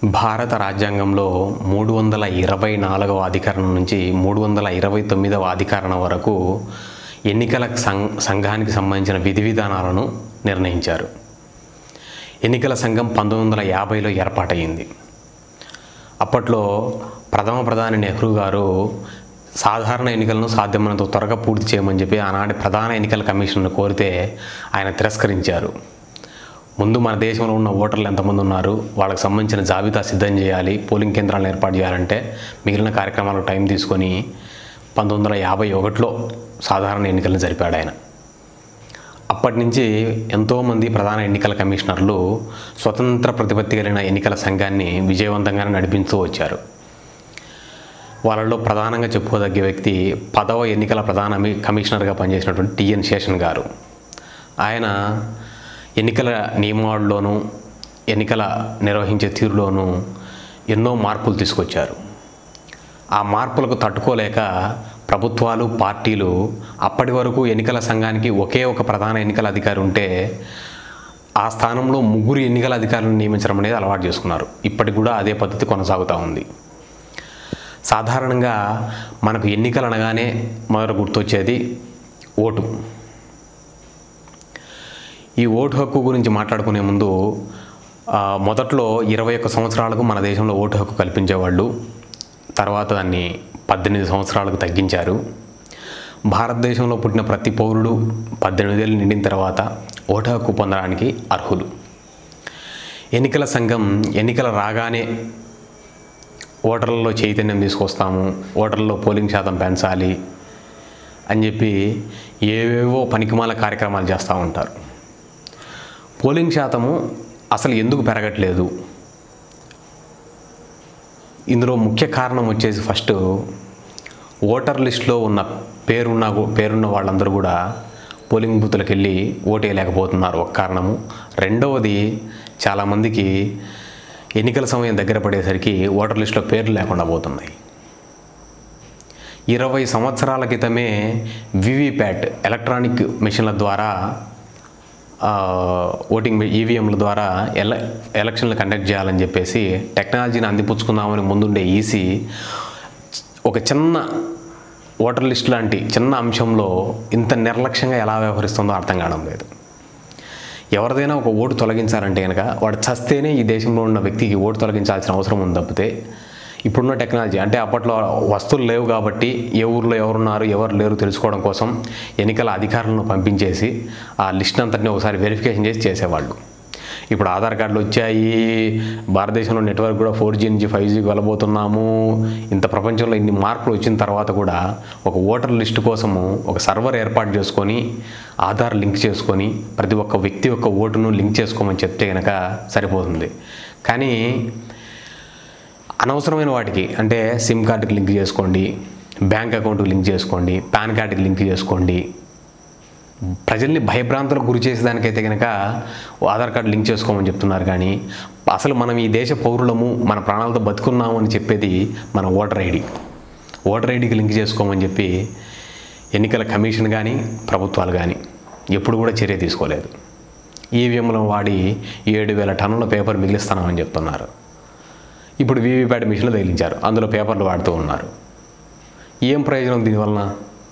భారత రాజ్యాంగంలో మూడు వందల ఇరవై నాలుగవ అధికరణం నుంచి మూడు వందల ఇరవై తొమ్మిదవ అధికరణం వరకు ఎన్నికల సం సంఘానికి సంబంధించిన విధి విధానాలను నిర్ణయించారు ఎన్నికల సంఘం పంతొమ్మిది వందల యాభైలో ఏర్పాటైంది అప్పట్లో ప్రథమ ప్రధాని నెహ్రూ గారు సాధారణ ఎన్నికలను సాధ్యమైనంత త్వరగా పూర్తి చేయమని చెప్పి ఆనాటి ప్రధాన ఎన్నికల కమిషన్ను కోరితే ఆయన తిరస్కరించారు ముందు మన దేశంలో ఉన్న ఓటర్లు ఎంతమంది ఉన్నారు వాళ్ళకి సంబంధించిన జాబితా సిద్ధం చేయాలి పోలింగ్ కేంద్రాలను ఏర్పాటు చేయాలంటే మిగిలిన కార్యక్రమాలకు టైం తీసుకొని పంతొమ్మిది వందల యాభై ఒకటిలో సాధారణ ఎన్నికలను జరిపాడు ఆయన అప్పటి నుంచి ఎంతోమంది ప్రధాన ఎన్నికల కమిషనర్లు స్వతంత్ర ప్రతిపత్తి కలిగిన ఎన్నికల సంఘాన్ని విజయవంతంగానే నడిపిస్తూ వచ్చారు వాళ్ళలో ప్రధానంగా చెప్పుకోదగ్గ వ్యక్తి పదవ ఎన్నికల ప్రధాన మీ- కమిషనర్గా పనిచేసినటువంటి టిఎన్ శేషన్ గారు ఆయన ఎన్నికల నియమావళిలోనూ ఎన్నికల నిర్వహించే తీరులోనూ ఎన్నో మార్పులు తీసుకొచ్చారు ఆ మార్పులకు తట్టుకోలేక ప్రభుత్వాలు పార్టీలు అప్పటి వరకు ఎన్నికల సంఘానికి ఒకే ఒక ప్రధాన ఎన్నికల అధికారి ఉంటే ఆ స్థానంలో ముగ్గురు ఎన్నికల అధికారులను నియమించడం అనేది అలవాటు చేసుకున్నారు ఇప్పటికి కూడా అదే పద్ధతి కొనసాగుతూ ఉంది సాధారణంగా మనకు ఎన్నికలు అనగానే మొదట గుర్తొచ్చేది ఓటు ఈ ఓటు హక్కు గురించి మాట్లాడుకునే ముందు ఆ, మొదట్లో ఇరవై ఒక్క సంవత్సరాలకు మన దేశంలో ఓటు హక్కు కల్పించేవాళ్ళు తర్వాత దాన్ని పద్దెనిమిది సంవత్సరాలకు తగ్గించారు భారతదేశంలో పుట్టిన ప్రతి పౌరుడు పద్దెనిమిది ఏళ్ళు నిండిన తర్వాత ఓటు హక్కు పొందడానికి అర్హులు ఎన్నికల సంఘం ఎన్నికల రాగానే ఓటర్లలో చైతన్యం తీసుకొస్తాము ఓటర్లలో పోలింగ్ శాతం పెంచాలి అని చెప్పి ఏవేవో పనికిమాల కార్యక్రమాలు చేస్తూ ఉంటారు పోలింగ్ శాతము అసలు ఎందుకు పెరగట్లేదు ఇందులో ముఖ్య కారణం వచ్చేసి ఫస్ట్ ఓటర్ లిస్టులో ఉన్న పేరున్న పేరున్న వాళ్ళందరూ కూడా పోలింగ్ బూత్లకు వెళ్ళి ఓటేయలేకపోతున్నారు ఒక కారణము రెండవది చాలామందికి ఎన్నికల సమయం దగ్గర పడేసరికి ఓటర్ లిస్టులో పేర్లు లేకుండా పోతున్నాయి ఇరవై సంవత్సరాల క్రితమే వివిప్యాట్ ఎలక్ట్రానిక్ మిషన్ల ద్వారా ఆ, ఓటింగ్ ఈవీఎంల ద్వారా ఎల ఎలక్షన్లు కండక్ట్ చేయాలని చెప్పేసి టెక్నాలజీని అందిపుచ్చుకుందామని ముందుండే ఈసీ ఒక చిన్న ఓటర్ లిస్ట్ లాంటి చిన్న అంశంలో ఇంత నిర్లక్ష్యంగా ఎలా వ్యవహరిస్తుందో అర్థం కావడం లేదు ఎవరిదైనా ఒక ఓటు తొలగించాలంటే కనుక వాడు చస్తేనే ఈ దేశంలో ఉన్న వ్యక్తికి ఓటు తొలగించాల్సిన అవసరం ఉంది తప్పితే ఇప్పుడున్న టెక్నాలజీ అంటే అప్పట్లో వస్తువులు లేవు కాబట్టి ఏ ఊర్లో ఎవరున్నారు ఎవరు లేరు తెలుసుకోవడం కోసం ఎన్నికల అధికారులను పంపించేసి ఆ లిస్ట్ అంతటిని ఒకసారి వెరిఫికేషన్ చేసి చేసేవాళ్ళు ఇప్పుడు ఆధార్ కార్డులు వచ్చాయి భారతదేశంలో నెట్వర్క్ కూడా ఫోర్ జీ నుంచి ఫైవ్ జీకి వెళ్ళబోతున్నాము ఇంత ప్రపంచంలో ఇన్ని మార్పులు వచ్చిన తర్వాత కూడా ఒక ఓటర్ లిస్ట్ కోసము ఒక సర్వర్ ఏర్పాటు చేసుకొని ఆధార్ లింక్ చేసుకొని ప్రతి ఒక్క వ్యక్తి యొక్క ఓటును లింక్ చేసుకోమని చెప్తే కనుక సరిపోతుంది కానీ అనవసరమైన వాటికి అంటే సిమ్ కార్డుకి లింక్ చేసుకోండి బ్యాంక్ అకౌంట్కి లింక్ చేసుకోండి పాన్ కార్డుకి లింక్ చేసుకోండి ప్రజల్ని భయభ్రాంతులకు గురి చేసేదానికైతే కనుక ఆధార్ కార్డు లింక్ చేసుకోమని చెప్తున్నారు కానీ అసలు మనం ఈ దేశ పౌరులము మన ప్రాణాలతో బతుకున్నాము అని చెప్పేది మన ఓటర్ ఐడి ఓటర్ ఐడికి లింక్ చేసుకోమని చెప్పి ఎన్నికల కమిషన్ కానీ ప్రభుత్వాలు కానీ ఎప్పుడు కూడా చర్య తీసుకోలేదు ఈవీఎంలను వాడి ఏడు వేల టన్నుల పేపర్ మిగిలిస్తున్నామని చెప్తున్నారు ఇప్పుడు వీవీప్యాట్ మిషన్లు తగిలించారు అందులో పేపర్లు వాడుతూ ఉన్నారు ఏం ప్రయోజనం దీనివలన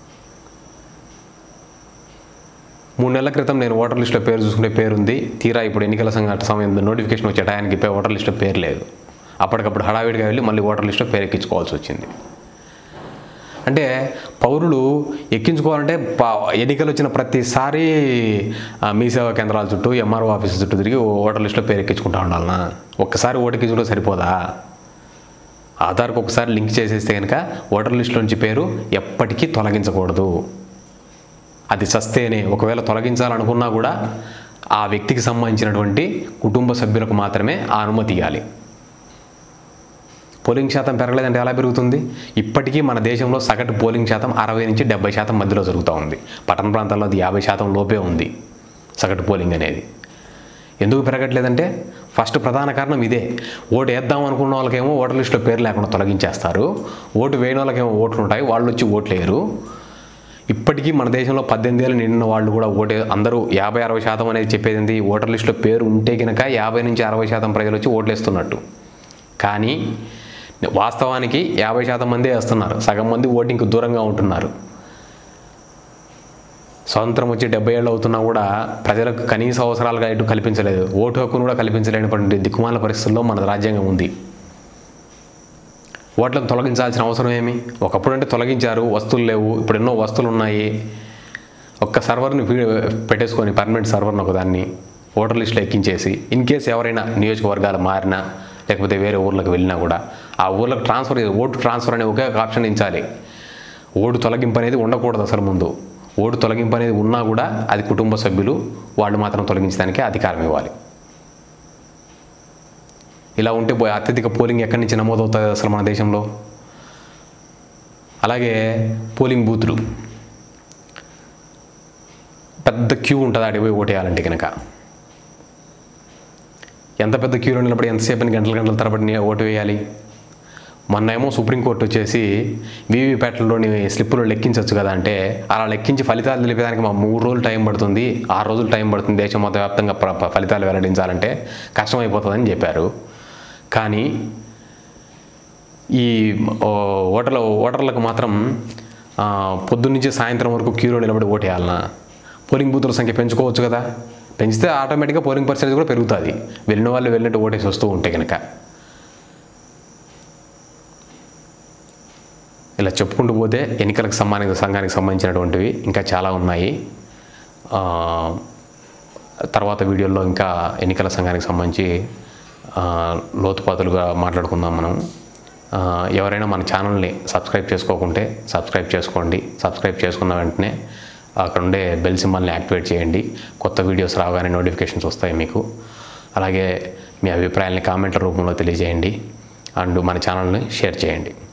మూడు నెలల క్రితం నేను ఓటర్ లిస్టులో పేరు చూసుకునే పేరు ఉంది తీరా ఇప్పుడు ఎన్నికల సంఘ సమయం నోటిఫికేషన్ వచ్చే టయానికి పే- ఓటర్ లిస్టులో పేరు లేదు అప్పటికప్పుడు హడావిడిగా వెళ్ళి మళ్ళీ ఓటర్ లిస్టులో పేరు ఎక్కించుకోవాల్సి వచ్చింది అంటే పౌరులు ఎక్కించుకోవాలంటే పా- ఎన్నికలు వచ్చిన ప్రతిసారి ఆ, మీ సేవా కేంద్రాల చుట్టూ ఎంఆర్ఓ ఆఫీస్ చుట్టూ తిరిగి ఓటర్ లిస్టులో పేరు ఎక్కించుకుంటా ఉండాలనా ఒక్కసారి ఓటు ఎక్కించుకుంటే సరిపోదా ఆధార్కి ఒకసారి లింక్ చేసేస్తే కనుక ఓటర్ లిస్టులో నుంచి పేరు ఎప్పటికీ తొలగించకూడదు అది చస్తేనే ఒకవేళ తొలగించాలనుకున్నా కూడా ఆ వ్యక్తికి సంబంధించినటువంటి కుటుంబ సభ్యులకు మాత్రమే ఆ అనుమతి ఇవ్వాలి పోలింగ్ శాతం పెరగలేదంటే ఎలా పెరుగుతుంది ఇప్పటికీ మన దేశంలో సగటు పోలింగ్ శాతం అరవై నుంచి డెబ్బై శాతం మధ్యలో జరుగుతూ ఉంది పట్టణ ప్రాంతాల్లో అది యాభై శాతం లోపే ఉంది సగటు పోలింగ్ అనేది ఎందుకు పెరగట్లేదంటే ఫస్ట్ ప్రధాన కారణం ఇదే ఓటు వేద్దాం అనుకున్న వాళ్ళకేమో ఓటర్ లిస్టులో పేరు లేకుండా తొలగించేస్తారు ఓటు వేయని వాళ్ళకేమో ఓట్లు ఉంటాయి వాళ్ళు వచ్చి ఓట్లు వేయరు ఇప్పటికీ మన దేశంలో పద్దెనిమిది ఏళ్ళు నిండిన వాళ్ళు కూడా ఓటే అందరూ యాభై అరవై శాతం అనేది చెప్పేది ఏంటి? ఓటర్ లిస్టులో పేరు ఉంటే కనుక యాభై నుంచి అరవై శాతం ప్రజలు వచ్చి ఓట్లు వేస్తున్నట్టు కానీ వాస్తవానికి యాభై శాతం మంది వేస్తున్నారు సగం మంది ఓటింగ్కి దూరంగా ఉంటున్నారు స్వతంత్రం వచ్చి డెబ్బై ఏళ్ళు అవుతున్నా కూడా ప్రజలకు కనీస అవసరాలుగా ఇటు కల్పించలేదు ఓటు హక్కును కూడా కల్పించలేనటువంటి దిక్కుమాల పరిస్థితుల్లో మన రాజ్యాంగం ఉంది ఓట్లను తొలగించాల్సిన అవసరం ఏమి ఒకప్పుడు అంటే తొలగించారు వస్తువులు లేవు ఇప్పుడు ఎన్నో వస్తువులు ఉన్నాయి ఒక్క సర్వర్ని ఫీ- పెట్టేసుకొని పర్మనెంట్ సర్వర్ని ఒకదాన్ని ఓటర్ లిస్టులో ఎక్కించేసి ఇన్ కేస్ ఎవరైనా నియోజకవర్గాలు మారినా లేకపోతే వేరే ఊర్లకు వెళ్ళినా కూడా ఆ ఊర్లకు ట్రాన్స్ఫర్ ఓటు ట్రాన్స్ఫర్ అనే ఒకే ఒక ఆప్షన్ ఇచ్చాలి ఓటు తొలగింపు అనేది ఉండకూడదు అసలు ముందు ఓటు తొలగింపు అనేది ఉన్నా కూడా అది కుటుంబ సభ్యులు వాళ్ళు మాత్రం తొలగించడానికే అధికారం ఇవ్వాలి ఇలా ఉంటే పోయి అత్యధిక పోలింగ్ ఎక్కడి నుంచి నమోదవుతుంది అసలు మన దేశంలో అలాగే పోలింగ్ బూత్లు పెద్ద క్యూ ఉంటుంది ఆడికి పోయి ఓటేయాలంటే కనుక ఎంత పెద్ద క్యూలో నిలబడి ఎంతసేపు గంటల గంటల తరబడి నే- ఓటు వేయాలి మొన్న ఏమో సుప్రీంకోర్టు వచ్చేసి వీవీప్యాట్లలోని స్లిప్పులు లెక్కించవచ్చు కదా అంటే అలా లెక్కించి ఫలితాలు తెలిపేదానికి మా మూడు రోజులు టైం పడుతుంది ఆరు రోజులు టైం పడుతుంది దేశం మొత్తం వ్యాప్తంగా ప్ర- ప్ర- ఫలితాలు వెల్లడించాలంటే కష్టమైపోతుందని చెప్పారు కానీ ఈ ఓ, ఓటర్ల ఓటర్లకు మాత్రం ఆ, పొద్దున్నుంచి సాయంత్రం వరకు క్యూలో నిలబడి ఓటేయాలనా పోలింగ్ బూతుల సంఖ్య పెంచుకోవచ్చు కదా పెంచితే ఆటోమేటిక్గా పోలింగ్ పర్సెంటేజ్ కూడా పెరుగుతుంది వెళ్ళిన వాళ్ళు వెళ్ళినట్టు ఓటేసి వస్తూ ఉంటే కనుక ఇలా చెప్పుకుంటూ పోతే ఎన్నికలకు సంబంధించిన సంఘానికి సంబంధించినటువంటివి ఇంకా చాలా ఉన్నాయి ఆ, తర్వాత వీడియోలో ఇంకా ఎన్నికల సంఘానికి సంబంధించి ఆ, లోతుపాతులుగా మాట్లాడుకుందాం మనం ఆ, ఎవరైనా మన ఛానల్ని సబ్స్క్రైబ్ చేసుకోకుంటే సబ్స్క్రైబ్ చేసుకోండి సబ్స్క్రైబ్ చేసుకున్న వెంటనే అక్కడ ఉండే బెల్ సింబల్ని యాక్టివేట్ చేయండి కొత్త వీడియోస్ రాగానే నోటిఫికేషన్స్ వస్తాయి మీకు అలాగే మీ అభిప్రాయాల్ని కామెంట్ల రూపంలో తెలియజేయండి అండ్ మన ఛానల్ని షేర్ చేయండి